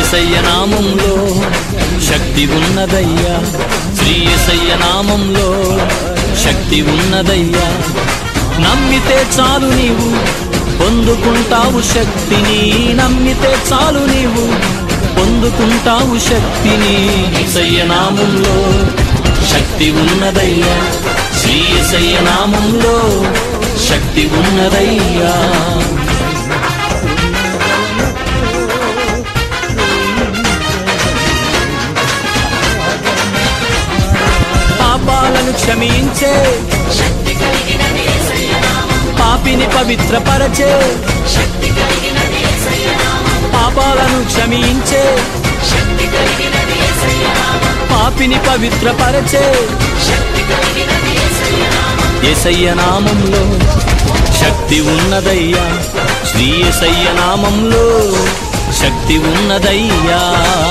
ఎసయ్య నామంలో శక్తి ఉన్నదయ్యా శ్రీ ఎసయ్య నామంలో శక్తి ఉన్నదయ్యా నమ్మితే చాలు నీవు పొందుకుంటావు శక్తిని నమ్మితే చాలు నీవు పొందుకుంటావు శక్తిని ఎసయ్య నామంలో శక్తి ఉన్నదయ్యా శ్రీ ఎసయ్య నామంలో శక్తి ఉన్నదయ్యా పాపాలను క్షమించే శక్తి కలిగినది యేసయ్య నామం పాపిని పవిత్రపరచే శక్తి కలిగినది యేసయ్య నామం పాపాలను క్షమించే శక్తి కలిగినది యేసయ్య నామం పాపిని పవిత్రపరచే శక్తి కలిగినది యేసయ్య నామం ఎసయ్య నామంలో శక్తి ఉన్నదయ్యా శ్రీ ఎసయ్య నామంలో శక్తి ఉన్నదయ్యా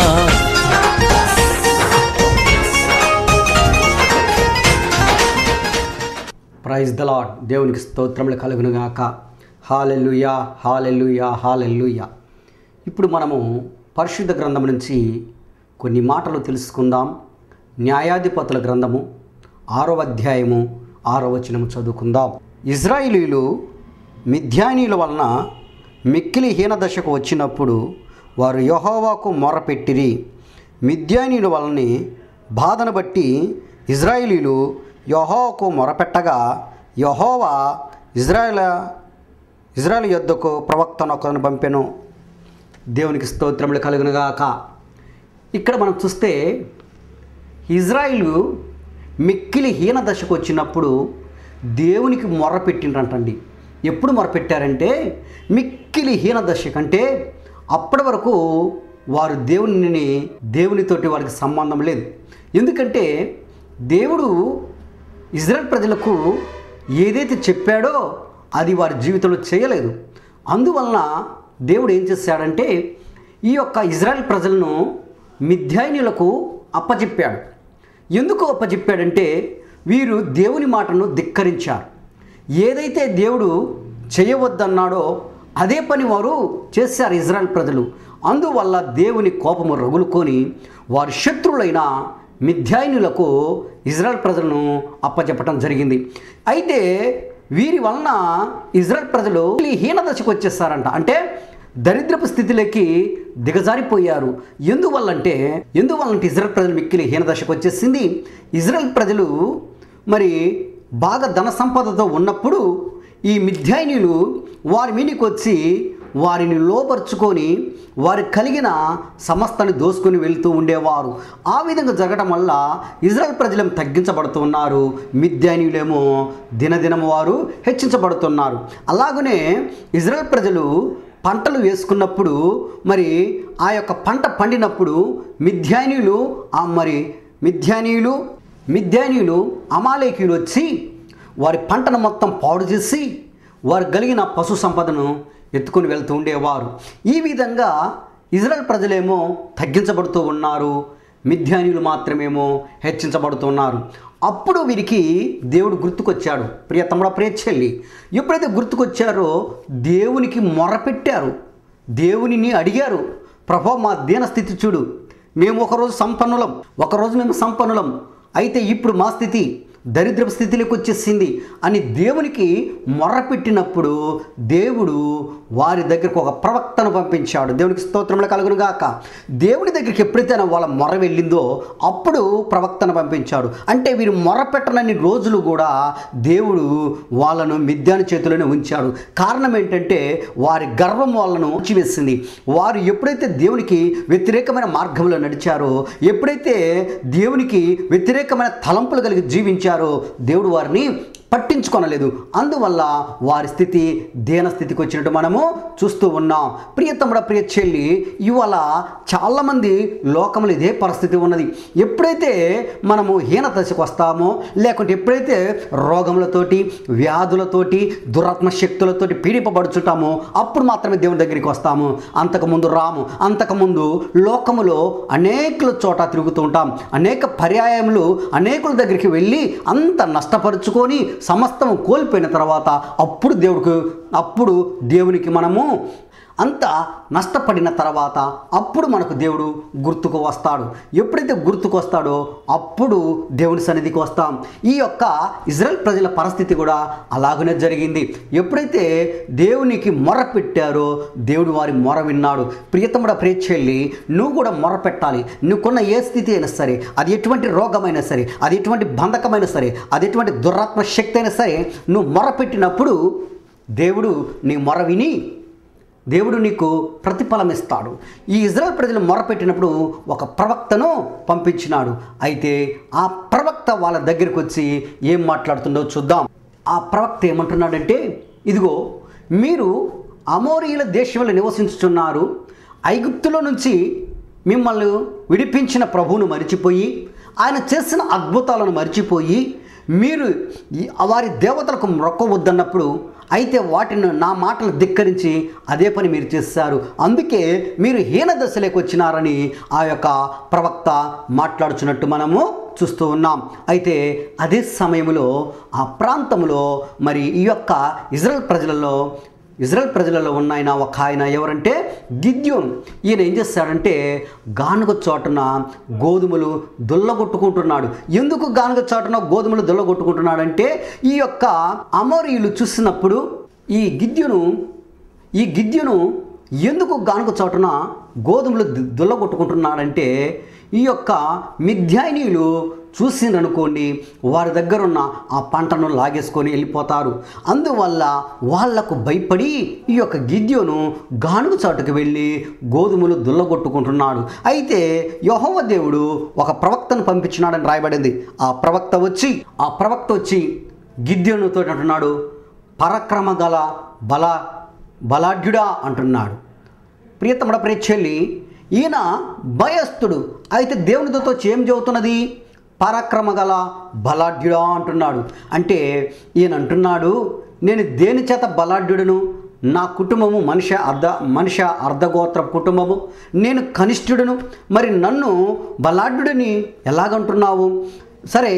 ప్రైజ్ ద లాడ్ దేవునికి స్తోత్రములు కలుగునుగాక హాలెల్లుయా హాలెల్లుయా హాలెల్లుయా ఇప్పుడు మనము పరిశుద్ధ గ్రంథం నుంచి కొన్ని మాటలు తెలుసుకుందాం న్యాయాధిపతుల గ్రంథము ఆరో అధ్యాయము ఆరో వచనము చదువుకుందాం ఇజ్రాయిలీలు మిథ్యానీల వలన మిక్కిలి హీన దశకు వచ్చినప్పుడు వారు యహోవాకు మొరపెట్టిరి మిథ్యానీల వలనే బాధను బట్టి ఇజ్రాయిలీలు యహోవాకు మొరపెట్టగా యహోవా ఇజ్రాయెల్ ఇజ్రాయెల్ యొద్దకు ప్రవక్తను ఒకరిని పంపెను దేవునికి స్తోత్రములు కలుగునుగాక ఇక్కడ మనం చూస్తే ఇజ్రాయిలు మిక్కిలి హీన దశకు వచ్చినప్పుడు దేవునికి మొర్రపెట్టిండ్రంటండి ఎప్పుడు మొరపెట్టారంటే మిక్కిలి హీన దశ కంటే అప్పటి వరకు వారు దేవునిని దేవునితోటి వారికి సంబంధం లేదు ఎందుకంటే దేవుడు ఇజ్రాయెల్ ప్రజలకు ఏదైతే చెప్పాడో అది వారి జీవితంలో చేయలేదు అందువలన దేవుడు ఏం చేశాడంటే ఈ యొక్క ఇజ్రాయెల్ ప్రజలను మిథ్యాయినులకు అప్పచెప్పాడు ఎందుకు అప్పచెప్పాడంటే వీరు దేవుని మాటను ధిక్కరించారు ఏదైతే దేవుడు చేయవద్దన్నాడో అదే పని వారు చేశారు ఇజ్రాయెల్ ప్రజలు అందువల్ల దేవుని కోపము రగులుకొని వారి శత్రువులైన మిథ్యాయినులకు ఇజ్రాయెల్ ప్రజలను అప్పచెప్పటం జరిగింది అయితే వీరి వలన ఇజ్రాయెల్ ప్రజలు ఈ హీన దశకు వచ్చేస్తారంట అంటే దరిద్రపు స్థితిలోకి దిగజారిపోయారు ఎందువల్లంటే ఎందువల్లంటే ఇజ్రాయెల్ ప్రజలు మిక్కిలి హీన దశకు వచ్చేసింది ఇజ్రాయెల్ ప్రజలు మరి బాగా ధన సంపదతో ఉన్నప్పుడు ఈ మిథ్యాయినులు వారి మీనికి వచ్చి వారిని లోపరుచుకొని వారి కలిగిన సమస్తాన్ని దోసుకొని వెళ్తూ ఉండేవారు ఆ విధంగా జరగడం వల్ల ఇజ్రాయెల్ ప్రజలేమో తగ్గించబడుతున్నారు మిథ్యానీయులేమో దినదినము వారు హెచ్చించబడుతున్నారు అలాగనే ఇజ్రాయెల్ ప్రజలు పంటలు వేసుకున్నప్పుడు మరి ఆ యొక్క పంట పండినప్పుడు మిథ్యానీయులు ఆ మరి మిథ్యానీయులు మిథ్యానీయులు అమాలేకీయులు వచ్చి వారి పంటను మొత్తం పాడు చేసి వారు కలిగిన పశు సంపదను ఎత్తుకొని వెళ్తూ ఉండేవారు ఈ విధంగా ఇజ్రాయెల్ ప్రజలేమో తగ్గించబడుతూ ఉన్నారు మిథ్యానీయులు మాత్రమేమో హెచ్చించబడుతున్నారు అప్పుడు వీరికి దేవుడు గుర్తుకొచ్చాడు ప్రియ తమ్ముడ ప్రియ చెల్లి ఎప్పుడైతే గుర్తుకొచ్చారో దేవునికి మొరపెట్టారు దేవునిని అడిగారు ప్రభా మా దీన స్థితి చూడు మేము ఒకరోజు సంపన్నులం ఒకరోజు మేము సంపన్నులం అయితే ఇప్పుడు మా స్థితి దరిద్రపు స్థితిలోకి వచ్చేసింది అని దేవునికి మొర్రపెట్టినప్పుడు దేవుడు వారి దగ్గరకు ఒక ప్రవక్తను పంపించాడు దేవునికి స్తోత్రములు కలుగును గాక దేవుని దగ్గరికి ఎప్పుడైతే వాళ్ళ మొర వెళ్ళిందో అప్పుడు ప్రవక్తను పంపించాడు అంటే వీరు మొరపెట్టనన్ని రోజులు కూడా దేవుడు వాళ్ళను మిథ్యాని చేతిలోనే ఉంచాడు కారణం ఏంటంటే వారి గర్వం వాళ్ళను ఉంచివేసింది వారు ఎప్పుడైతే దేవునికి వ్యతిరేకమైన మార్గంలో నడిచారో ఎప్పుడైతే దేవునికి వ్యతిరేకమైన తలంపులు కలిగి జీవించారో దేవుడు వారిని పట్టించుకొనలేదు అందువల్ల వారి స్థితి దేన స్థితికి వచ్చినట్టు మనము చూస్తూ ఉన్నాం ప్రియతముడ ప్రియ చెల్లి ఇవాళ చాలామంది లోకంలో ఇదే పరిస్థితి ఉన్నది ఎప్పుడైతే మనము హీన దశకు వస్తామో లేకుంటే ఎప్పుడైతే రోగములతోటి వ్యాధులతోటి దురాత్మ శక్తులతోటి పీడింపబడుచుంటామో అప్పుడు మాత్రమే దేవుని దగ్గరికి వస్తాము అంతకుముందు రాము అంతకుముందు లోకములో అనేకుల చోట తిరుగుతూ ఉంటాం అనేక పర్యాయములు అనేకుల దగ్గరికి వెళ్ళి అంత నష్టపరుచుకొని సమస్తం కోల్పోయిన తర్వాత అప్పుడు దేవుడికి అప్పుడు దేవునికి మనము అంతా నష్టపడిన తర్వాత అప్పుడు మనకు దేవుడు గుర్తుకు వస్తాడు ఎప్పుడైతే గుర్తుకు వస్తాడో అప్పుడు దేవుని సన్నిధికి వస్తాం ఈ యొక్క ఇజ్రాయెల్ ప్రజల పరిస్థితి కూడా అలాగనే జరిగింది ఎప్పుడైతే దేవునికి మొర పెట్టారో దేవుడు వారి మొర విన్నాడు ప్రియతముడ ప్రేచెల్లి నువ్వు కూడా మొర పెట్టాలి నువ్వుకున్న ఏ స్థితి అయినా సరే అది ఎటువంటి రోగమైనా సరే అది ఎటువంటి బంధకమైనా సరే అది ఎటువంటి దురాత్మ శక్తి అయినా సరే నువ్వు మొర పెట్టినప్పుడు దేవుడు నీ మొర విని దేవుడు నీకు ప్రతిఫలం ఇస్తాడు ఈ ఇజ్రాయెల్ ప్రజలు మొరపెట్టినప్పుడు ఒక ప్రవక్తను పంపించినాడు అయితే ఆ ప్రవక్త వాళ్ళ దగ్గరికి వచ్చి ఏం మాట్లాడుతుందో చూద్దాం ఆ ప్రవక్త ఏమంటున్నాడంటే ఇదిగో మీరు అమోరీల దేశంలో నివసించుతున్నారు ఐగుప్తులో నుంచి మిమ్మల్ని విడిపించిన ప్రభువును మరిచిపోయి ఆయన చేసిన అద్భుతాలను మరిచిపోయి మీరు ఈ- వారి దేవతలకు మొక్కవద్దన్నప్పుడు అయితే వాటిని నా మాటలు ధిక్కరించి అదే పని మీరు చేశారు అందుకే మీరు హీన దశలోకి వచ్చినారని ఆ యొక్క ప్రవక్త మాట్లాడుచున్నట్టు మనము చూస్తూ ఉన్నాం అయితే అదే సమయంలో ఆ ప్రాంతంలో మరి ఈ యొక్క ఇజ్రాయెల్ ప్రజలలో ఇజ్రాయెల్ ప్రజలలో ఉన్న ఆయన ఒక ఆయన ఎవరంటే గిద్యోన్ ఈయన ఏం చేస్తాడంటే గానుగ చోటన గోధుమలు దుల్లగొట్టుకుంటున్నాడు ఎందుకు గానుగ చోటన గోధుమలు దుల్లగొట్టుకుంటున్నాడంటే ఈ యొక్క అమోరీయులు చూసినప్పుడు ఈ గిద్యోను ఈ గిద్యోను ఎందుకు గానుగ చోటన గోధుమలు దు- దుల్లగొట్టుకుంటున్నాడంటే ఈ యొక్క మిథ్యాయినీయులు చూసిందనుకోండి వారి దగ్గర ఉన్న ఆ పంటను లాగేసుకొని వెళ్ళిపోతారు అందువల్ల వాళ్లకు భయపడి ఈ యొక్క గిద్యోను గానుగ చాటుకు వెళ్ళి గోధుమలు దుల్లగొట్టుకుంటున్నాడు అయితే యెహోవా దేవుడు ఒక ప్రవక్తను పంపించినాడని రాయబడింది ఆ ప్రవక్త వచ్చి ఆ ప్రవక్త వచ్చి గిద్యోనుతో అంటున్నాడు పరక్రమ గల బల బలాఢ్యుడా అంటున్నాడు ప్రియతముడ ప్రేచెల్లి ఈయన భయస్థుడు అయితే దేవునితో వచ్చి ఏం చెబుతున్నది పరాక్రమ గల బలాఢ్యుడా అంటున్నాడు అంటే ఈయన అంటున్నాడు నేను దేని చేత బలాఢ్యుడును నా కుటుంబము మనిషి అర్ధ మనిషి అర్ధగోత్ర కుటుంబము నేను కనిష్ఠుడును మరి నన్ను బలాఢ్యుడిని ఎలాగంటున్నావు సరే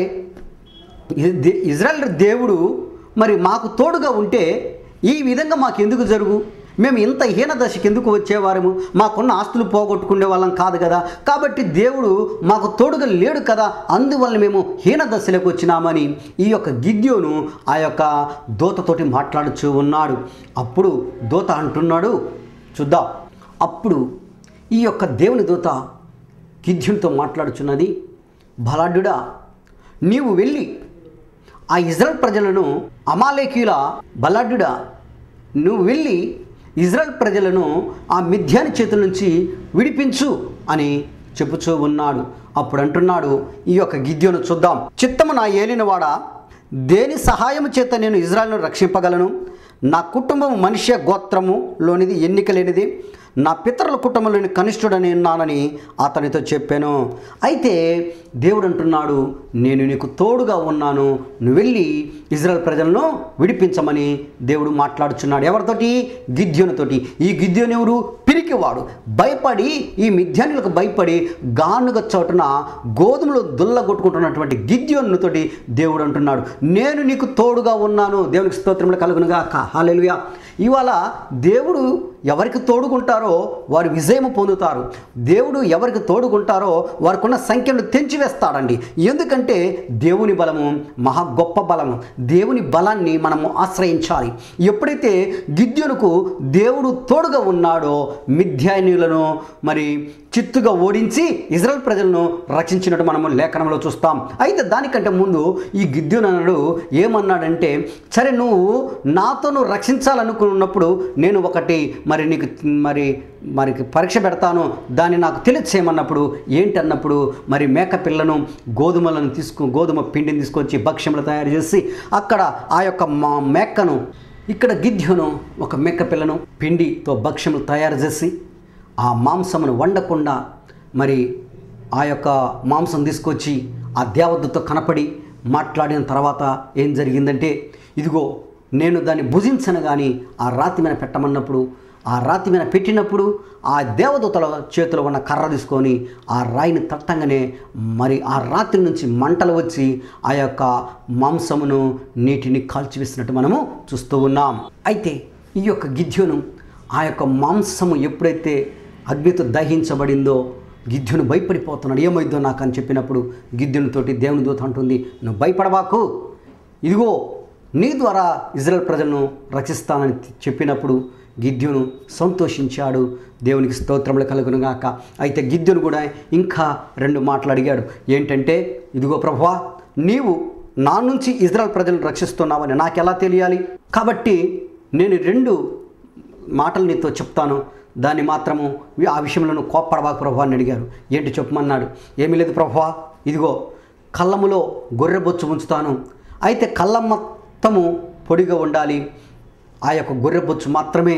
ఇ- దే- ఇజ్రాయెల్ దేవుడు మరి మాకు తోడుగా ఉంటే ఈ విధంగా మాకు ఎందుకు జరుగు మేము ఇంత హీన దశకి ఎందుకు వచ్చేవారము మాకున్న ఆస్తులు పోగొట్టుకునే వాళ్ళం కాదు కదా కాబట్టి దేవుడు మాకు తోడుగా లేడు కదా అందువల్ల మేము హీన దశలోకి వచ్చినామని ఈ యొక్క గిద్యోను ఆ యొక్క దూతతోటి మాట్లాడుచూ ఉన్నాడు అప్పుడు దూత అంటున్నాడు చూద్దాం అప్పుడు ఈ యొక్క దేవుని దూత గిద్యునితో మాట్లాడుచున్నది బలాఢ్యుడా నీవు వెళ్ళి ఆ ఇజ్రాయెల్ ప్రజలను అమాలేకీల బలాఢ్యుడా నువ్వు వెళ్ళి ఇజ్రాయెల్ ప్రజలను ఆ మిథ్యాని చేతుల నుంచి విడిపించు అని చెప్పుచూ ఉన్నాడు అప్పుడు అంటున్నాడు ఈ యొక్క గిద్యోను చూద్దాం చిత్తము నా ఏలినవాడ దేని సహాయము చేత నేను ఇజ్రాయెల్ను రక్షింపగలను నా కుటుంబం మనిషి గోత్రములోనిది ఎన్నిక లేనిది నా పితరుల కుటుంబంలోని కనిష్ఠుడని ఉన్నానని అతనితో చెప్పాను అయితే దేవుడు అంటున్నాడు నేను నీకు తోడుగా ఉన్నాను నువ్వు వెళ్ళి ఇజ్రాయెల్ ప్రజలను విడిపించమని దేవుడు మాట్లాడుచున్నాడు ఎవరితోటి గిద్యోనుతోటి ఈ గిద్యోను ఎవరు పిరికివాడు భయపడి ఈ మిథ్యానులకు భయపడి గానుగ చోటున గోధుమలు దుల్లగొట్టుకుంటున్నటువంటి గిద్యోనుతోటి దేవుడు అంటున్నాడు నేను నీకు తోడుగా ఉన్నాను దేవునికి స్తోత్రములు కలుగునుగా హాలెలుయా ఇవాళ దేవుడు ఎవరికి తోడుకుంటారో వారు విజయము పొందుతారు దేవుడు ఎవరికి తోడుకుంటారో వారికి ఉన్న సంఖ్యను తెంచివేస్తాడండి ఎందుకంటే దేవుని బలము మహా గొప్ప బలము దేవుని బలాన్ని మనము ఆశ్రయించాలి ఎప్పుడైతే గిద్యోనుకు దేవుడు తోడుగా ఉన్నాడో మిథ్యానులను మరి చిత్తుగా ఓడించి ఇజ్రాయెల్ ప్రజలను రక్షించినట్టు మనము లేఖనంలో చూస్తాం అయితే దానికంటే ముందు ఈ గిద్యోననుడు ఏమన్నాడంటే సరే నువ్వు నాతో నువ్వు రక్షించాలనుకున్నప్పుడు నేను ఒకటి మరి నీకు మరి మరి పరీక్ష పెడతాను దాన్ని నాకు తెలియచేయమన్నప్పుడు ఏంటన్నప్పుడు మరి మేక పిల్లను గోధుమలను తీసుకు గోధుమ పిండిని తీసుకొచ్చి భక్ష్యములు తయారు చేసి అక్కడ ఆ యొక్క మా మేకను ఇక్కడ గిద్యోను ఒక మేక పిల్లను పిండితో భక్ష్యములు తయారు చేసి ఆ మాంసమును వండకుండా మరి ఆ యొక్క మాంసం తీసుకొచ్చి ఆ దేవతతో కనపడి మాట్లాడిన తర్వాత ఏం జరిగిందంటే ఇదిగో నేను దాన్ని భుజించను కానీ ఆ రాతి మీద పెట్టమన్నప్పుడు ఆ రాతి మీద పెట్టినప్పుడు ఆ దేవదూతల చేతిలో ఉన్న కర్ర తీసుకొని ఆ రాయిని తట్టంగానే మరి ఆ రాత్రి నుంచి మంటలు వచ్చి ఆ యొక్క మాంసమును నీటిని కాల్చివేసినట్టు మనము చూస్తూ ఉన్నాం అయితే ఈ యొక్క గిద్యోను ఆ యొక్క మాంసము ఎప్పుడైతే అగ్నితో దహించబడిందో గిద్యును భయపడిపోతున్నాడు ఏమైందో నాకు అని చెప్పినప్పుడు గిద్యునితోటి దేవుని దూత అంటుంది నువ్వు భయపడబాకు ఇదిగో నీ ద్వారా ఇజ్రాయెల్ ప్రజలను రక్షిస్తానని చెప్పినప్పుడు గిద్యును సంతోషించాడు దేవునికి స్తోత్రములు కలుగునుగాక అయితే గిద్యును కూడా ఇంకా రెండు మాటలు అడిగాడు ఏంటంటే ఇదిగో ప్రభువా నీవు నా నుంచి ఇజ్రాయెల్ ప్రజలను రక్షిస్తున్నావని నాకెలా తెలియాలి కాబట్టి నేను రెండు మాటలు నీతో చెప్తాను దాన్ని మాత్రము ఆ విషయంలో నువ్వు కోప్పడబాకు ప్రభు అని అడిగారు ఏంటి చెప్పమన్నాడు ఏమీ లేదు ప్రభు ఇదిగో కళ్ళములో గొర్రెబొచ్చు ఉంచుతాను అయితే కళ్ళం మొత్తము పొడిగా ఉండాలి ఆ యొక్క గొర్రెబొచ్చు మాత్రమే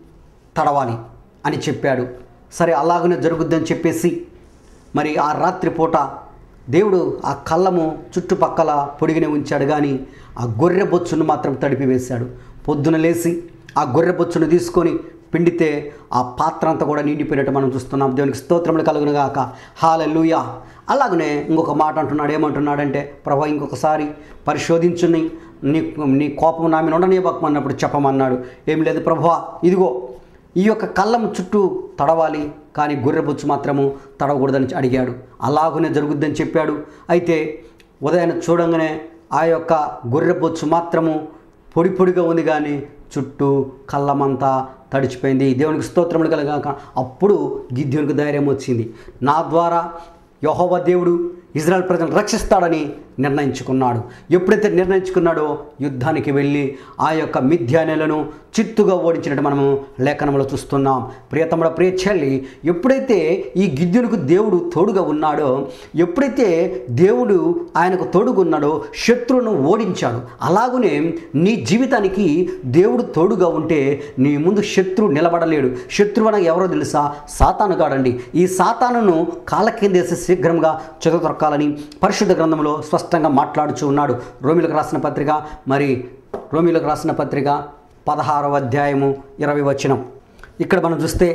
తడవాలి అని చెప్పాడు సరే అలాగనే జరుగుద్దని చెప్పేసి మరి ఆ రాత్రి పూట దేవుడు ఆ కళ్ళము చుట్టుపక్కల పొడిగినే ఉంచాడు కానీ ఆ గొర్రె బొచ్చును మాత్రం తడిపివేశాడు పొద్దున లేచి ఆ గొర్రె బొచ్చును తీసుకొని పిండితే ఆ పాత్ర అంతా కూడా నిండిపోయినట్టు మనం చూస్తున్నాం దేవునికి స్తోత్రములు కలుగును గాక హాలెల్లుయా అలాగనే ఇంకొక మాట అంటున్నాడు ఏమంటున్నాడంటే ప్రభా ఇంకొకసారి పరిశోధించుని నీ నీ కోపం నా మీద ఉండనివ్వకమన్నప్పుడు చెప్పమన్నాడు ఏం లేదు ప్రభా ఇదిగో ఈ యొక్క కళ్ళం చుట్టూ తడవాలి కానీ గొర్రెబొచ్చు మాత్రము తడవకూడదని అడిగాడు అలాగునే జరుగుద్దని చెప్పాడు అయితే ఉదయాన్నే చూడంగానే ఆ యొక్క గొర్రెబొచ్చు మాత్రము పొడి పొడిగా ఉంది కానీ చుట్టూ కళ్ళమంతా తడిచిపోయింది దేవునికి స్తోత్రములు కలగాక అప్పుడు గిద్యోనికి ధైర్యం వచ్చింది నా ద్వారా యహోవ దేవుడు ఇజ్రాయెల్ ప్రజలను రక్షిస్తాడని నిర్ణయించుకున్నాడు ఎప్పుడైతే నిర్ణయించుకున్నాడో యుద్ధానికి వెళ్ళి ఆ యొక్క మిథ్యానేలను చిత్తుగా ఓడించినట్టు మనము లేఖనంలో చూస్తున్నాం ప్రియతముడ ప్రియ చెల్లి ఎప్పుడైతే ఈ గిద్యునికి దేవుడు తోడుగా ఉన్నాడో ఎప్పుడైతే దేవుడు ఆయనకు తోడుగా ఉన్నాడో శత్రువును ఓడించాడు అలాగునే నీ జీవితానికి దేవుడు తోడుగా ఉంటే నీ ముందు శత్రువు నిలబడలేడు శత్రువు అనగా ఎవరో తెలుసా సాతాను కాడండి ఈ సాతానును కాళ్ళ కిందేసి శీఘ్రంగా చెదతొక్కాలని పరిశుద్ధ గ్రంథంలో స్పష్టంగా మాట్లాడుచూ ఉన్నాడు రోమిలకు రాసిన పత్రిక మరి రోమిలకు రాసిన పత్రిక పదహారవ అధ్యాయము ఇరవై వచనం ఇక్కడ మనం చూస్తే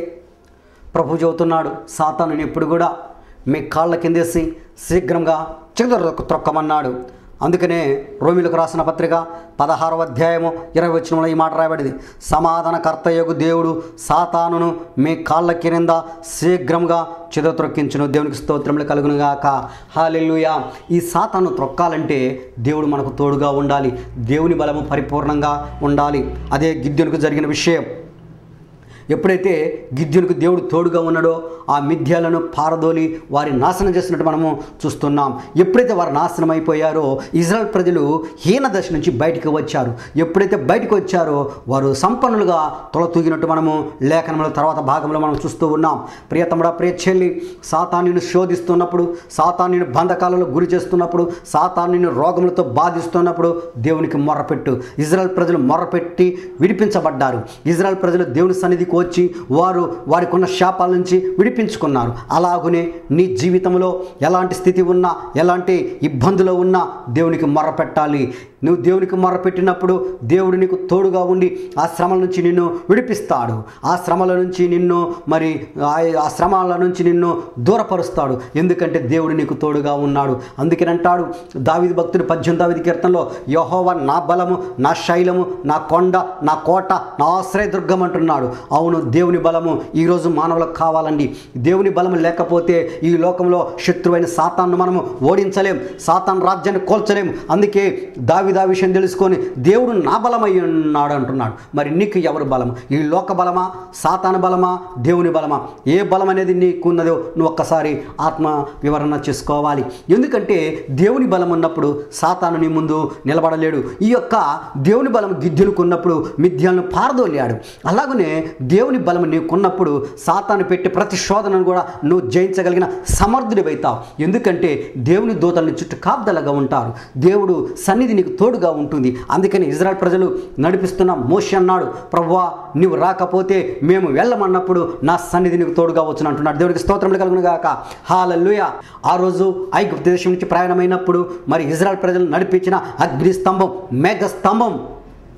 ప్రభు చెబుతున్నాడు సాతాను ఎప్పుడు కూడా మీ కాళ్ళ కిందేసి శీఘ్రంగా చెదర త్రొక్కమన్నాడు అందుకనే రోమిలకు రాసిన పత్రిక పదహారవ అధ్యాయము ఇరవై వచనంలో ఈ మాట రాయబడింది సమాధానకర్తయగు దేవుడు సాతానును మీ కాళ్ళ కింద శీఘ్రంగా చిద త్రొక్కించును దేవునికి స్తోత్రములు కలుగునుగాక హాలెల్లుయా ఈ సాతాను త్రొక్కాలంటే దేవుడు మనకు తోడుగా ఉండాలి దేవుని బలము పరిపూర్ణంగా ఉండాలి అదే గిద్యునికి జరిగిన విషయం ఎప్పుడైతే గిద్యునికి దేవుడు తోడుగా ఉన్నాడో ఆ మిథ్యాలను పారదోలి వారి నాశనం చేసినట్టు మనము చూస్తున్నాం ఎప్పుడైతే వారు నాశనం అయిపోయారో ఇజ్రాయెల్ ప్రజలు హీన దశ నుంచి బయటికి వచ్చారు ఎప్పుడైతే బయటకు వచ్చారో వారు సంపన్నులుగా తొలతూగినట్టు మనము లేఖనంలో తర్వాత భాగంలో మనం చూస్తూ ఉన్నాం ప్రియతముడ ప్రియ చెల్లి సాతాన్ని శోధిస్తున్నప్పుడు సాతాన్ని బంధకాలలో గురి చేస్తున్నప్పుడు సాతాన్ని రోగములతో బాధిస్తున్నప్పుడు దేవునికి మొర్రపెట్టు ఇజ్రాయెల్ ప్రజలు మొర్రపెట్టి విడిపించబడ్డారు ఇజ్రాయెల్ ప్రజలు దేవుని సన్నిధికి వచ్చి వారు వారికి ఉన్న శాపాల నుంచి విడిపించుకున్నారు అలాగునే నీ జీవితంలో ఎలాంటి స్థితి ఉన్నా ఎలాంటి ఇబ్బందులు ఉన్నా దేవునికి మొర్రపెట్టాలి నువ్వు దేవునికి మొర్రపెట్టినప్పుడు దేవుడు నీకు తోడుగా ఉండి ఆ శ్రమల నుంచి నిన్ను విడిపిస్తాడు ఆ శ్రమల నుంచి నిన్ను మరి ఆ- ఆ శ్రమల నుంచి నిన్ను దూరపరుస్తాడు ఎందుకంటే దేవుడు నీకు తోడుగా ఉన్నాడు అందుకేనంటాడు దావిది భక్తుడు పద్దెనిమిదావిది కీర్తనలో యహోవ నా బలము నా శైలము నా కొండ నా కోట నా ఆశ్రయదుర్గం అంటున్నాడు అవును దేవుని బలము ఈరోజు మానవులకు కావాలండి దేవుని బలము లేకపోతే ఈ లోకంలో శత్రువైన సాతాన్ను మనము ఓడించలేం సాతాన్ రాజ్యాన్ని కోల్చలేం అందుకే దావిదా విషయం తెలుసుకొని దేవుడు నా బలమై ఉన్నాడు అంటున్నాడు మరి నీకు ఎవరు బలము ఈ లోక బలమా సాతాన బలమా దేవుని బలమా ఏ బలం అనేది నీకు ఉన్నదో నువ్వు ఒక్కసారి ఆత్మ వివరణ చేసుకోవాలి ఎందుకంటే దేవుని బలం ఉన్నప్పుడు సాతాను నీ ముందు నిలబడలేడు ఈ యొక్క దేవుని బలం గిద్దెలకు ఉన్నప్పుడు మిథ్యాలను పారదోలాడు అలాగనే దేవుని బలం నీకున్నప్పుడు సాతాను పెట్టి ప్రతి శోధనను కూడా నువ్వు జయించగలిగిన సమర్థుడివైతావు ఎందుకంటే దేవుని దూతల్ని చుట్టూ కాపుదలగా ఉంటారు దేవుడు సన్నిధి నీకు తోడుగా ఉంటుంది అందుకని ఇజ్రాయెల్ ప్రజలు నడిపిస్తున్న మోషి అన్నాడు ప్రభువా నువ్వు రాకపోతే మేము వెళ్ళమన్నప్పుడు నా సన్నిధి నీకు తోడుగా వచ్చును అంటున్నాడు దేవుడికి స్తోత్రములు కలుగును గాక హాలల్లుయ ఆ రోజు ఐగుప్తు దేశం నుంచి ప్రయాణమైనప్పుడు మరి ఇజ్రాయెల్ ప్రజలు నడిపించిన అగ్ని స్తంభం మేఘ స్తంభం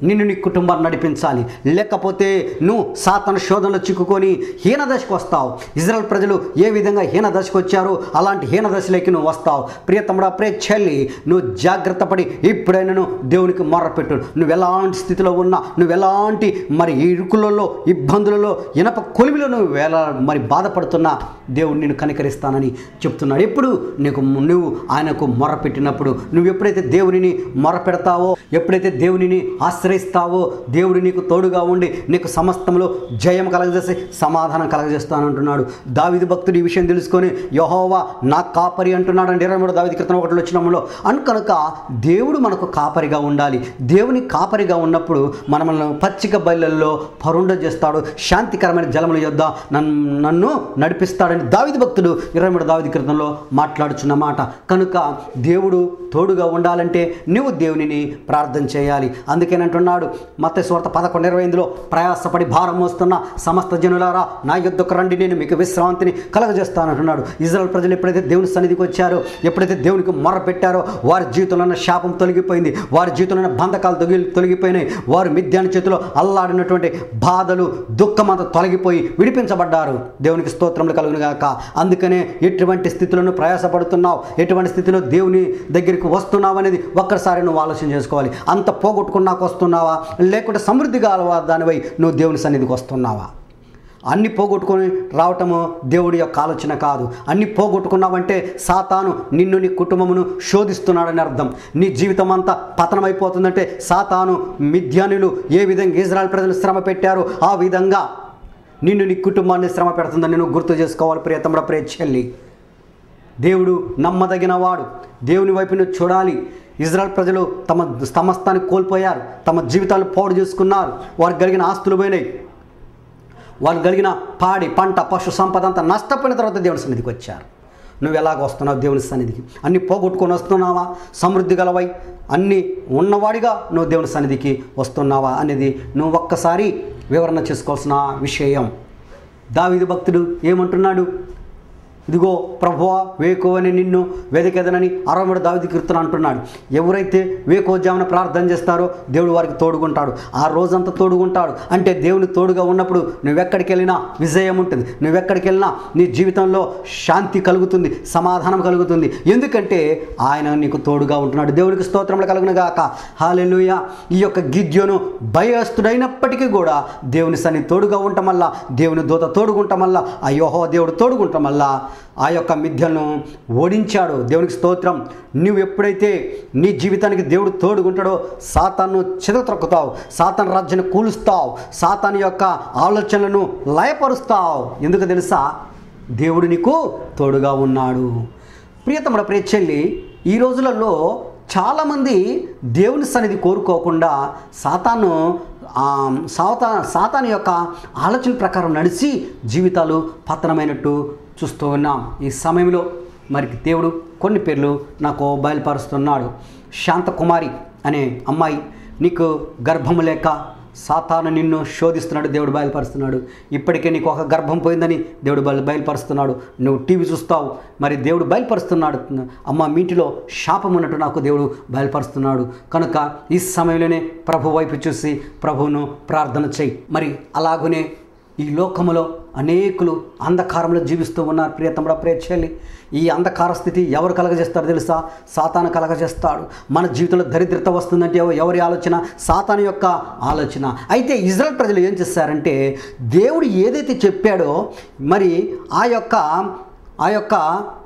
నిన్ను నీ కుటుంబాన్ని నడిపించాలి లేకపోతే నువ్వు సాతన శోధనలో చిక్కుకొని హీన దశకు వస్తావు ఇజ్రాయల్ ప్రజలు ఏ విధంగా హీన దశకు వచ్చారో అలాంటి హీన దశలోకి నువ్వు వస్తావు ప్రియతముడా ప్రియ చెల్లి నువ్వు జాగ్రత్త పడి ఇప్పుడైనా నువ్వు దేవునికి మొర్రపెట్టు నువ్వు ఎలాంటి స్థితిలో ఉన్నా నువ్వు ఎలాంటి మరి ఇరుకులలో ఇబ్బందులలో ఇనప కొలిమిలో నువ్వు వేల మరి బాధపడుతున్నా దేవుడు నిన్ను కనికరిస్తానని చెప్తున్నాడు ఎప్పుడు నీకు నువ్వు ఆయనకు మొరపెట్టినప్పుడు నువ్వు ఎప్పుడైతే దేవునిని మొరపెడతావో ఎప్పుడైతే దేవునిని ఆశ్రయిస్తావో దేవుడు నీకు తోడుగా ఉండి నీకు సమస్తంలో జయం కలగజేసి సమాధానం కలగజేస్తానంటున్నాడు దావిది భక్తుడు ఈ విషయం తెలుసుకొని యహోవా నా కాపరి అంటున్నాడు అంటే ఇరవై మూడు దావిది క్రితం ఒకటి వచ్చినప్పుడు అను కనుక దేవుడు మనకు కాపరిగా ఉండాలి దేవుని కాపరిగా ఉన్నప్పుడు మనల్ని పచ్చిక బయళ్ళల్లో పరుండ చేస్తాడు శాంతికరమైన జలముల యొద్ద నన్ను నన్ను నడిపిస్తాడని దావిది భక్తుడు ఇరవై మూడు దావిది క్రితంలో మాట్లాడుచున్న మాట కనుక దేవుడు తోడుగా ఉండాలంటే నువ్వు దేవునిని ప్రార్థన చేయాలి అందుకేనంటున్నాడు మత స్వార్థ పదకొండు ఇరవై ఎనిమిదిలో ప్రయాసపడి భారం మోస్తున్న సమస్త జనులారా నా యుద్ధకు రండి నేను మీకు విశ్రాంతిని కలగజేస్తానంటున్నాడు ఇజ్రాయల్ ప్రజలు ఎప్పుడైతే దేవుని సన్నిధికి వచ్చారో ఎప్పుడైతే దేవునికి మొర్ర పెట్టారో వారి జీవితంలో ఉన్న శాపం తొలగిపోయింది వారి జీవితంలో ఉన్న బంధకాలు తొలగి తొలగిపోయినాయి వారు మిథ్యాని చేతిలో అల్లాడినటువంటి బాధలు దుఃఖం అంతా తొలగిపోయి విడిపించబడ్డారు దేవునికి స్తోత్రములు కలుగును గాక అందుకనే ఎటువంటి స్థితిలో ప్రయాసపడుతున్నావు ఎటువంటి స్థితిలో దేవుని దగ్గరికి వస్తున్నావు అనేది ఒక్కసారి నువ్వు ఆలోచన చేసుకోవాలి అంత పోగొట్టుకున్నాక వస్తున్నావా లేకుంటే సమృద్ధిగా దానివై నువ్వు దేవుని సన్నిధికి వస్తున్నావా అన్ని పోగొట్టుకొని రావటము దేవుడి యొక్క ఆలోచన కాదు అన్ని పోగొట్టుకున్నావంటే సాతాను నిన్ను నీ కుటుంబమును శోధిస్తున్నాడని అర్థం నీ జీవితం అంతా పతనమైపోతుందంటే సాతాను మిథ్యానులు ఏ విధంగా ఇజ్రాయల్ ప్రజలు శ్రమ పెట్టారో ఆ విధంగా నిన్ను నీ కుటుంబాన్ని శ్రమ పెడుతుందని నువ్వు గుర్తు చేసుకోవాలి ప్రియతముడ ప్రియ చెల్లి దేవుడు నమ్మదగిన వాడు దేవుని వైపు నువ్వు చూడాలి ఇజ్రాయల్ ప్రజలు తమ సమస్తాన్ని కోల్పోయారు తమ జీవితాలు పాడు చేసుకున్నారు వారికి కలిగిన ఆస్తులు పోయినాయి వాళ్ళు కలిగిన పాడి పంట పశు సంపద అంతా నష్టపోయిన తర్వాత దేవుని సన్నిధికి వచ్చారు నువ్వు ఎలాగ వస్తున్నావు దేవుని సన్నిధికి అన్ని పోగొట్టుకొని వస్తున్నావా సమృద్ధి గలవై అన్ని ఉన్నవాడిగా నువ్వు దేవుని సన్నిధికి వస్తున్నావా అనేది నువ్వు ఒక్కసారి వివరణ చేసుకోవాల్సిన విషయం దావిది భక్తుడు ఏమంటున్నాడు ఇదిగో ప్రభువా వేకోవని నిన్ను వెదకెదనని అరవమడు దావిది కీర్తన అంటున్నాడు ఎవరైతే వేకోజామున ప్రార్థన చేస్తారో దేవుడు వారికి తోడుకుంటాడు ఆ రోజంతా తోడుకుంటాడు అంటే దేవుని తోడుగా ఉన్నప్పుడు నువ్వెక్కడికి వెళ్ళినా విజయం ఉంటుంది నువ్వెక్కడికి వెళ్ళినా నీ జీవితంలో శాంతి కలుగుతుంది సమాధానం కలుగుతుంది ఎందుకంటే ఆయన నీకు తోడుగా ఉంటున్నాడు దేవుడికి స్తోత్రములు కలుగును గాక హాలెలుయ ఈ యొక్క గిద్యోను భయస్తుడైనప్పటికీ కూడా దేవుని సన్ని తోడుగా ఉండటం వల్ల దేవుని దూత తోడుకుంటం వల్ల ఆ యోహో దేవుడు తోడుకుంటం వల్ల ఆ యొక్క మిథ్యను ఓడించాడు దేవునికి స్తోత్రం నువ్వు ఎప్పుడైతే నీ జీవితానికి దేవుడు తోడుకుంటాడో సాతాను చెదతొక్కుతావు సాతాన్ రాజ్యాన్ని కూలుస్తావు సాతాన్ యొక్క ఆలోచనలను లయపరుస్తావు ఎందుకు తెలుసా దేవుడు నీకు తోడుగా ఉన్నాడు ప్రియతముడ ప్రియ చెల్లి ఈ రోజులలో చాలామంది దేవుని సన్నిధి కోరుకోకుండా సాతాను ఆ, సాతా సాతాను యొక్క ఆలోచన ప్రకారం నడిచి జీవితాలు పతనమైనట్టు చూస్తూ ఉన్నాం ఈ సమయంలో మరి దేవుడు కొన్ని పేర్లు నాకు బయలుపరుస్తున్నాడు శాంతకుమారి అనే అమ్మాయి నీకు గర్భము లేక సాతాను నిన్ను శోధిస్తున్నాడు దేవుడు బయలుపరుస్తున్నాడు ఇప్పటికే నీకు ఒక గర్భం పోయిందని దేవుడు బయలు బయలుపరుస్తున్నాడు నువ్వు టీవీ చూస్తావు మరి దేవుడు బయలుపరుస్తున్నాడు అమ్మ మీ ఇంటిలో శాపం ఉన్నట్టు నాకు దేవుడు బయలుపరుస్తున్నాడు కనుక ఈ సమయంలోనే ప్రభు వైపు చూసి ప్రభువును ప్రార్థన చేయి మరి అలాగనే ఈ లోకములో అనేకులు అంధకారంలో జీవిస్తూ ఉన్నారు ప్రియతముడ ప్రియ చెల్లి ఈ అంధకార స్థితి ఎవరు కలగజేస్తారు తెలుసా సాతాను కలగజేస్తాడు మన జీవితంలో దరిద్రత వస్తుందంటే ఎవ- ఎవరి ఆలోచన సాతాను యొక్క ఆలోచన అయితే ఇజ్రాయల్ ప్రజలు ఏం చేస్తారంటే దేవుడు ఏదైతే చెప్పాడో మరి ఆ యొక్క ఆ యొక్క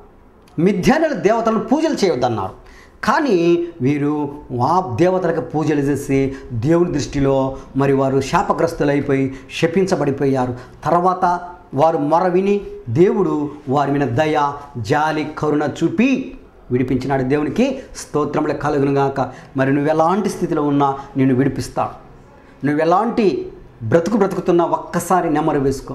మిథ్యానుల దేవతలను పూజలు చేయొద్దన్నారు కానీ వీరు ఆ దేవతలకు పూజలు చేసి దేవుని దృష్టిలో మరి వారు శాపగ్రస్తులైపోయి శపించబడిపోయారు తర్వాత వారు మొర విని దేవుడు వారి మీద దయ జాలి కరుణ చూపి విడిపించినాడు దేవునికి స్తోత్రములు కలుగును గాక మరి నువ్వు ఎలాంటి స్థితిలో ఉన్నా నేను విడిపిస్తాడు నువ్వు ఎలాంటి బ్రతుకు బ్రతుకుతున్నా ఒక్కసారి నెమ్మరు వేసుకో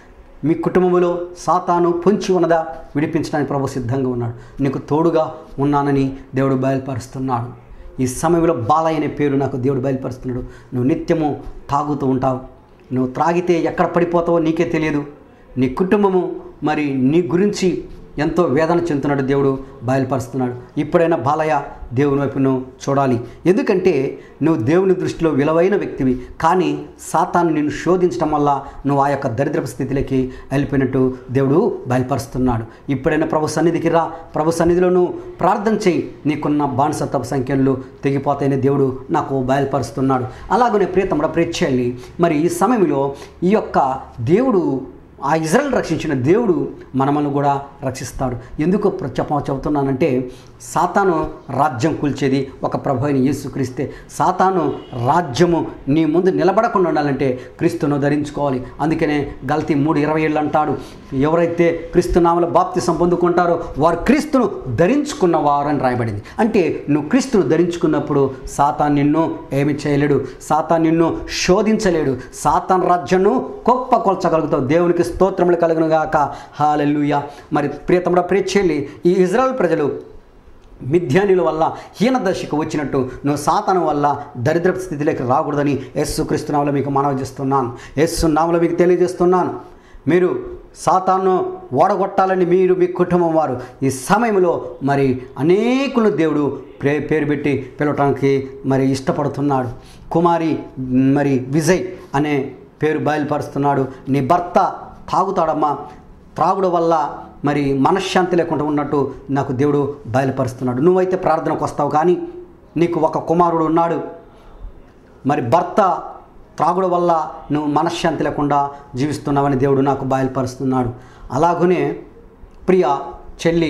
మీ కుటుంబంలో సాతాను పొంచి ఉన్నదా విడిపించడానికి ప్రభు సిద్ధంగా ఉన్నాడు నీకు తోడుగా ఉన్నానని దేవుడు బయలుపరుస్తున్నాడు ఈ సమయంలో బాలయ్య అనే పేరు నాకు దేవుడు బయలుపరుస్తున్నాడు నువ్వు నిత్యము తాగుతూ ఉంటావు నువ్వు త్రాగితే ఎక్కడ పడిపోతావో నీకే తెలియదు నీ కుటుంబము మరి నీ గురించి ఎంతో వేదన చెందుతున్నాడు దేవుడు బయలుపరుస్తున్నాడు ఇప్పుడైనా బాలయ్య దేవుని వైపు నువ్వు చూడాలి ఎందుకంటే నువ్వు దేవుని దృష్టిలో విలువైన వ్యక్తివి కానీ సాతాను నిన్ను శోధించడం వల్ల నువ్వు ఆ యొక్క దరిద్రపు స్థితిలోకి వెళ్ళిపోయినట్టు దేవుడు బయలుపరుస్తున్నాడు ఇప్పుడైనా ప్రభు సన్నిధికి రా ప్రభు సన్నిధిలో నువ్వు ప్రార్థన చేయి నీకున్న బానిసత్వపు సంఖ్యలు తెగిపోతాయని దేవుడు నాకు బయలుపరుస్తున్నాడు అలాగనే ప్రియతముడ ప్రేక్షల్ని మరి ఈ సమయంలో ఈ యొక్క దేవుడు ఆ ఇజ్రాయల్ రక్షించిన దేవుడు మనమను కూడా రక్షిస్తాడు ఎందుకు ప్ర- చెప్ప చెబుతున్నానంటే సాతాను రాజ్యం కూల్చేది ఒక ప్రభు అయిన యేసుక్రీస్తే సాతాను రాజ్యము నీ ముందు నిలబడకుండా ఉండాలంటే క్రీస్తును ధరించుకోవాలి అందుకనే గల్తీ మూడు ఇరవై ఏళ్ళు అంటాడు ఎవరైతే క్రీస్తు నామల బాప్తిసం పొందుకుంటారో వారు క్రీస్తును ధరించుకున్నవారు అని రాయబడింది అంటే నువ్వు క్రీస్తును ధరించుకున్నప్పుడు సాతాన్ నిన్ను ఏమి చేయలేడు సాతాన్ నిన్ను శోధించలేడు సాతాన్ రాజ్యంను గొప్ప కొల్చగలుగుతావు దేవునికి స్తోత్రములు కలుగును గాక హాలెల్లుయ మరి ప్రియతముడ ప్రేచేలి ఈ ఇజ్రాయల్ ప్రజలు మిథ్యానుల వల్ల హీన దశకు వచ్చినట్టు నువ్వు సాతాను వల్ల దరిద్ర స్థితిలోకి రాకూడదని యేసు క్రీస్తునామలో మీకు మనవి చేస్తున్నాను యేసు నామలో మీకు తెలియజేస్తున్నాను మీరు సాతాను ఓడగొట్టాలని మీరు మీ కుటుంబం వారు ఈ సమయంలో మరి అనేకులు దేవుడు ప్రే పేరు పెట్టి పిలవటానికి మరి ఇష్టపడుతున్నాడు కుమారి మరి విజయ్ అనే పేరు బయలుపరుస్తున్నాడు నీ భర్త తాగుతాడమ్మా త్రాగుడు వల్ల మరి మనశ్శాంతి లేకుండా ఉన్నట్టు నాకు దేవుడు బయలుపరుస్తున్నాడు నువ్వైతే ప్రార్థనకు వస్తావు కానీ నీకు ఒక కుమారుడు ఉన్నాడు మరి భర్త త్రాగుడు వల్ల నువ్వు మనశ్శాంతి లేకుండా జీవిస్తున్నావని దేవుడు నాకు బయలుపరుస్తున్నాడు అలాగనే ప్రియ చెల్లి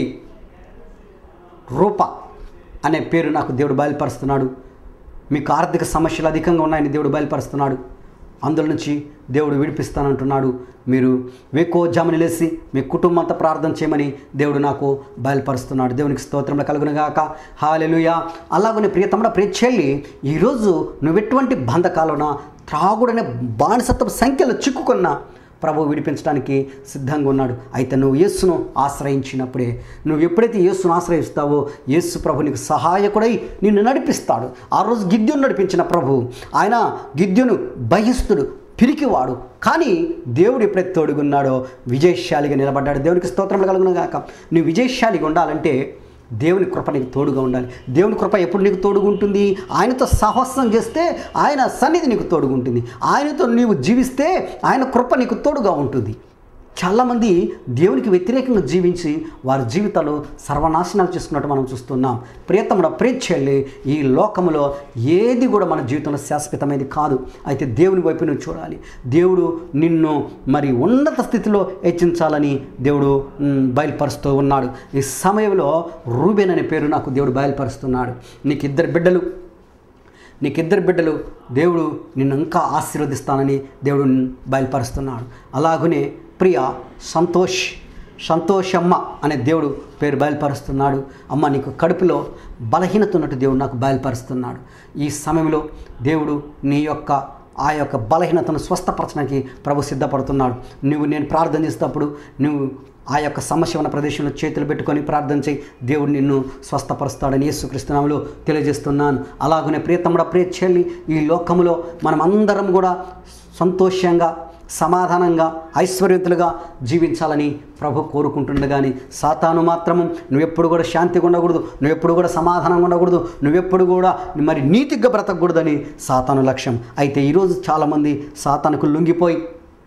రూప అనే పేరు నాకు దేవుడు బయలుపరుస్తున్నాడు మీకు ఆర్థిక సమస్యలు అధికంగా ఉన్నాయని దేవుడు బయలుపరుస్తున్నాడు అందులో నుంచి దేవుడు విడిపిస్తానంటున్నాడు మీరు వేకో జాముని లేసి మీ కుటుంబం అంతా ప్రార్థన చేయమని దేవుడు నాకు బయలుపరుస్తున్నాడు దేవునికి స్తోత్రంలో కలుగునగాక హాలెలుయా అలాగనే ప్రియతముడ ప్రియచెల్లి ఈరోజు నువ్వు ఎటువంటి బంధకాలున త్రాగుడనే బానిసత్వ సంఖ్యలో చిక్కుకున్నా ప్రభు విడిపించడానికి సిద్ధంగా ఉన్నాడు అయితే నువ్వు యేసును ఆశ్రయించినప్పుడే నువ్వు ఎప్పుడైతే యేసును ఆశ్రయిస్తావో యేసు ప్రభు నీకు సహాయకుడై నిన్ను నడిపిస్తాడు ఆ రోజు గిద్యును నడిపించిన ప్రభు ఆయన గిద్యును భయస్తుడు పిరికివాడు కానీ దేవుడు ఎప్పుడైతే తోడుగున్నాడో విజయశాలిగా నిలబడ్డాడు దేవునికి స్తోత్రములు కలుగును గాక నువ్వు విజయశాలిగా ఉండాలంటే దేవుని కృప నీకు తోడుగా ఉండాలి దేవుని కృప ఎప్పుడు నీకు తోడుగా ఉంటుంది ఆయనతో సహవాసం చేస్తే ఆయన సన్నిధి నీకు తోడుగా ఉంటుంది ఆయనతో నీవు జీవిస్తే ఆయన కృప నీకు తోడుగా ఉంటుంది చాలామంది దేవునికి వ్యతిరేకంగా జీవించి వారి జీవితాలు సర్వనాశనాలు చేసుకున్నట్టు మనం చూస్తున్నాం ప్రియతముడ ప్రేక్షల్లి ఈ లోకములో ఏది కూడా మన జీవితంలో శాశ్వతమైనది కాదు అయితే దేవుని వైపు నువ్వు చూడాలి దేవుడు నిన్ను మరి ఉన్నత స్థితిలో హెచ్చించాలని దేవుడు మ్, బయలుపరుస్తూ ఉన్నాడు ఈ సమయంలో రూబెన్ అనే పేరు నాకు దేవుడు బయలుపరుస్తున్నాడు నీకు ఇద్దరు బిడ్డలు నీకిద్దరు బిడ్డలు దేవుడు నిన్ను ఇంకా ఆశీర్వదిస్తానని దేవుడు బయలుపరుస్తున్నాడు అలాగనే ప్రియ సంతోష్ సంతోషమ్మ అనే దేవుడు పేరు బయలుపరుస్తున్నాడు అమ్మ నీకు కడుపులో బలహీనత ఉన్నట్టు దేవుడు నాకు బయలుపరుస్తున్నాడు ఈ సమయంలో దేవుడు నీ యొక్క ఆ యొక్క బలహీనతను స్వస్థపరచడానికి ప్రభు సిద్ధపడుతున్నాడు నువ్వు నేను ప్రార్థన చేసేటప్పుడు నువ్వు ఆ యొక్క సమస్య ఉన్న ప్రదేశంలో చేతులు పెట్టుకొని ప్రార్థన చేయి దేవుడు నిన్ను స్వస్థపరుస్తాడని యేసుక్రీస్తునాములో తెలియజేస్తున్నాను అలాగనే ప్రియతముడ ప్రియచెల్లి ఈ లోకములో మనం అందరం కూడా సంతోషంగా సమాధానంగా ఐశ్వర్యతులుగా జీవించాలని ప్రభు కోరుకుంటుండే కానీ సాతాను మాత్రము నువ్వెప్పుడు కూడా శాంతిగా ఉండకూడదు నువ్వెప్పుడు కూడా సమాధానంగా ఉండకూడదు నువ్వెప్పుడు కూడా మరి నీతిగా బ్రతకూడదని సాతాను లక్ష్యం అయితే ఈరోజు చాలామంది సాతానుకు లొంగిపోయి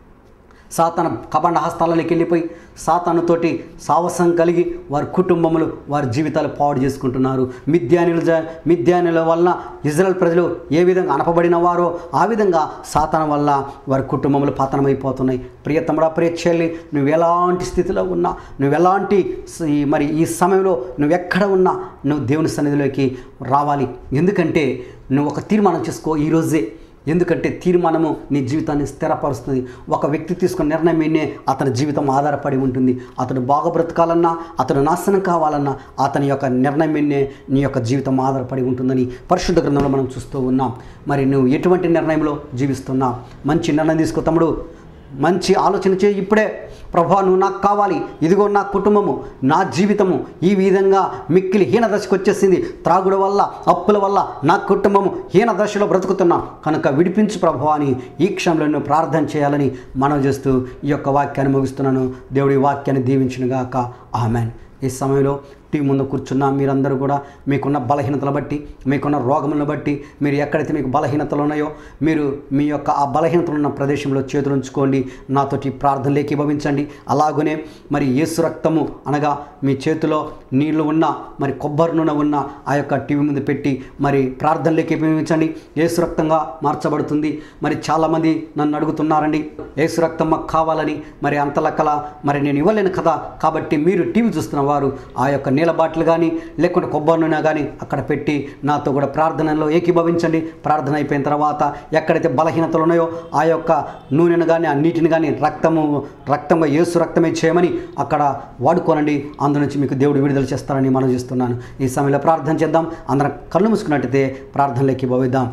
సాతాన కబండ హస్తాలలోకి వెళ్ళిపోయి సాతానుతోటి సావసం కలిగి వారి కుటుంబములు వారి జీవితాలు పాడు చేసుకుంటున్నారు మిథ్యానుల జ మిథ్యానుల వల్ల ఇజ్రాయల్ ప్రజలు ఏ విధంగా అనపబడిన వారో ఆ విధంగా సాతాన వల్ల వారి కుటుంబములు పతనమైపోతున్నాయి ప్రియతముడా ప్రియచెల్లి నువ్వు ఎలాంటి స్థితిలో ఉన్నా నువ్వు ఎలాంటి స- ఈ మరి ఈ సమయంలో నువ్వు ఎక్కడ ఉన్నా నువ్వు దేవుని సన్నిధిలోకి రావాలి ఎందుకంటే నువ్వు ఒక తీర్మానం చేసుకో ఈరోజే ఎందుకంటే తీర్మానము నీ జీవితాన్ని స్థిరపరుస్తుంది ఒక వ్యక్తి తీసుకున్న నిర్ణయం మీదే అతని జీవితం ఆధారపడి ఉంటుంది అతను బాగా బ్రతకాలన్నా అతను నాశనం కావాలన్నా అతని యొక్క నిర్ణయం మీదే నీ యొక్క జీవితం ఆధారపడి ఉంటుందని పరిశుద్ధ గ్రంథంలో మనం చూస్తూ ఉన్నాం మరి నువ్వు ఎటువంటి నిర్ణయంలో జీవిస్తున్నావు మంచి నిర్ణయం తీసుకో తమ్ముడు మంచి ఆలోచన చేయి ఇప్పుడే ప్రభా నువ్వు నాకు కావాలి ఇదిగో నా కుటుంబము నా జీవితము ఈ విధంగా మిక్కిలి హీన దశకు వచ్చేసింది త్రాగుడు వల్ల అప్పుల వల్ల నా కుటుంబము హీన దశలో బ్రతుకుతున్నాం కనుక విడిపించు ప్రభు అని ఈ క్షణంలో నేను ప్రార్థన చేయాలని మనం చేస్తూ ఈ యొక్క వాక్యాన్ని ముగిస్తున్నాను దేవుడి వాక్యాన్ని దీవించునుగాక ఆమెన్ ఈ సమయంలో టీవీ ముందు కూర్చున్న మీరందరూ కూడా మీకున్న బలహీనతలు బట్టి మీకున్న రోగములను బట్టి మీరు ఎక్కడైతే మీకు బలహీనతలు ఉన్నాయో మీరు మీ యొక్క ఆ బలహీనతలు ఉన్న ప్రదేశంలో చేతులు ఉంచుకోండి నాతోటి ప్రార్థనలు ఏకీభవించండి అలాగనే మరి యేసు రక్తము అనగా మీ చేతిలో నీళ్లు ఉన్న మరి కొబ్బరి నూనె ఉన్న ఆ యొక్క టీవీ ముందు పెట్టి మరి ప్రార్థనలు ఏకీభవించండి యేసు రక్తంగా మార్చబడుతుంది మరి చాలామంది నన్ను అడుగుతున్నారండి యేసు రక్తం మాకు కావాలని మరి అంత లెక్కల మరి నేను ఇవ్వలేను కదా కాబట్టి మీరు టీవీ చూస్తున్న వారు ఆ యొక్క నీళ్ళ బాటిల్ కానీ లేకుంటే కొబ్బరి నూనె కానీ అక్కడ పెట్టి నాతో కూడా ప్రార్థనలో ఏకీభవించండి ప్రార్థన అయిపోయిన తర్వాత ఎక్కడైతే బలహీనతలు ఉన్నాయో ఆ యొక్క నూనెను కానీ ఆ నీటిని కానీ రక్తము రక్తంగా యేసు రక్తమే చేయమని అక్కడ వాడుకోనండి అందు నుంచి మీకు దేవుడు విడుదల చేస్తారని మనం చేస్తున్నాను ఈ సమయంలో ప్రార్థన చేద్దాం అందరం కళ్ళు మూసుకున్నట్టయితే ప్రార్థనలో ఏకీభవిద్దాం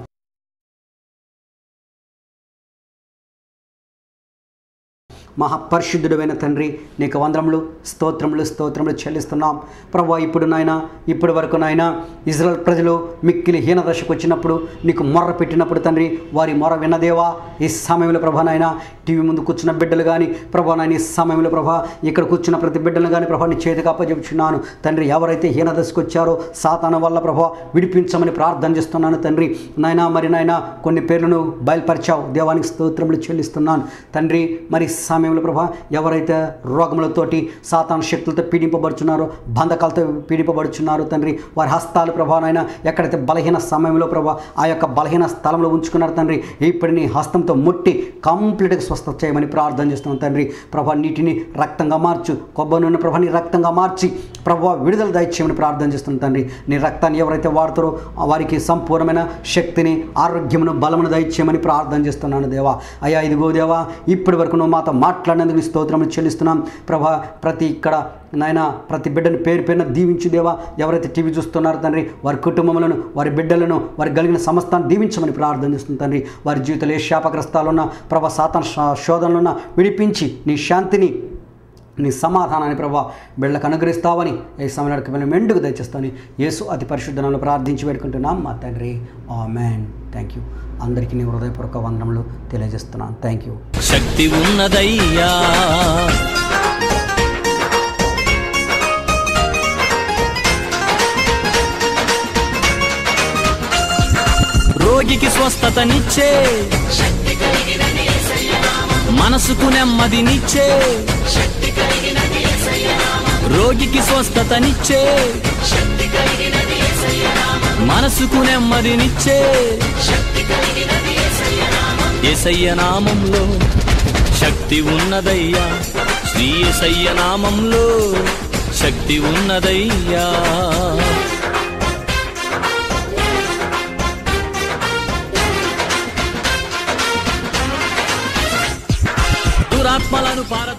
మహాపరిశుద్ధుడైన తండ్రి నీకు వందరములు స్తోత్రములు స్తోత్రములు చెల్లిస్తున్నాం ప్రభా ఇప్పుడు నాయన ఇప్పటి వరకు నాయన ఇజ్రాయల్ ప్రజలు మిక్కిలి హీన దశకు వచ్చినప్పుడు నీకు మొర్ర పెట్టినప్పుడు తండ్రి వారి మొర విన్నదేవా ఈ సమయంలో ప్రభా నాయన టీవీ ముందు కూర్చున్న బిడ్డలు కానీ ప్రభా నాయన ఈ సమయంలో ప్రభా ఇక్కడ కూర్చున్న ప్రతి బిడ్డలు కానీ ప్రభా నీ చేతికి అప్పచెప్పుచున్నాను తండ్రి ఎవరైతే హీన దశకు వచ్చారో సాతాన వల్ల ప్రభా విడిపించమని ప్రార్థన చేస్తున్నాను తండ్రి నాయన మరి నాయన కొన్ని పేర్లను బయలుపరిచావు దేవానికి స్తోత్రములు చెల్లిస్తున్నాను తండ్రి మరి సమయంలో ప్రభా ఎవరైతే రోగములతోటి సాతాన శక్తులతో పీడింపబడుచున్నారో బంధకాలతో పీడింపబడుచున్నారో తండ్రి వారి హస్తాలు ప్రభా నాయన ఎక్కడైతే బలహీన సమయంలో ప్రభా ఆ యొక్క బలహీన స్థలంలో ఉంచుకున్నారు తండ్రి ఇప్పుడు నీ హస్తంతో ముట్టి కంప్లీట్గా స్వస్థత చేయమని ప్రార్థన చేస్తున్నాం తండ్రి ప్రభా నీటిని రక్తంగా మార్చు కొబ్బరి నూనె ప్రభాని రక్తంగా మార్చి ప్రభా విడుదల దయచేయమని ప్రార్థన చేస్తున్నాం తండ్రి నీ రక్తాన్ని ఎవరైతే వాడుతారో వారికి సంపూర్ణమైన శక్తిని ఆరోగ్యమును బలమును దయచేయమని ప్రార్థన చేస్తున్నాను దేవా అయ్యా ఇదిగో దేవా ఇప్పటి వరకు నువ్వు మాతో మాట్లాడినందుకు నీ స్తోత్రములు చెల్లిస్తున్నాం ప్రభా ప్రతి ఇక్కడ నాయన ప్రతి బిడ్డను పేరు పేరున దీవించు దేవా ఎవరైతే టీవీ చూస్తున్నారో తండ్రి వారి కుటుంబములను వారి బిడ్డలను వారి కలిగిన సమస్తాన్ని దీవించమని ప్రార్థన చేస్తుంది తండ్రి వారి జీవితంలో ఏ శాపగ్రస్తాలున్నా ప్రభా సాతాన శా- శోధనలున్నా విడిపించి నీ శాంతిని నీ సమాధానాన్ని ప్రభా బిళ్ళకు అనుగ్రహిస్తావని ఈ సమయానికి మేము మెండుకు దయచేస్తామని యేసు అతి పరిశుద్ధనాలు ప్రార్థించి పెట్టుకుంటున్నాం మా తండ్రి ఆ మ్యాన్ థ్యాంక్ యూ అందరికీ నీ హృదయపూర్వక వందనములు తెలియజేస్తున్నాను థ్యాంక్ యూ శక్తి ఉన్నదయ్యా రోగికి స్వస్థతనిచ్చే శక్తి కలిగినది యేసయ్య నామం మనసుకు నెమ్మదినిచ్చే శక్తి కలిగినది యేసయ్య నామం రోగికి స్వస్థతనిచ్చే శక్తి కలిగినది యేసయ్య నామం మనసుకు నెమ్మదినిచ్చే శక్తి కలిగినది యేసయ్య నామం ఏసయ్య నామంలో శక్తి ఉన్నదయ్యా శ్రీ ఏసయ్య నామంలో శక్తి ఉన్నదయ్యా దురాత్మలను పార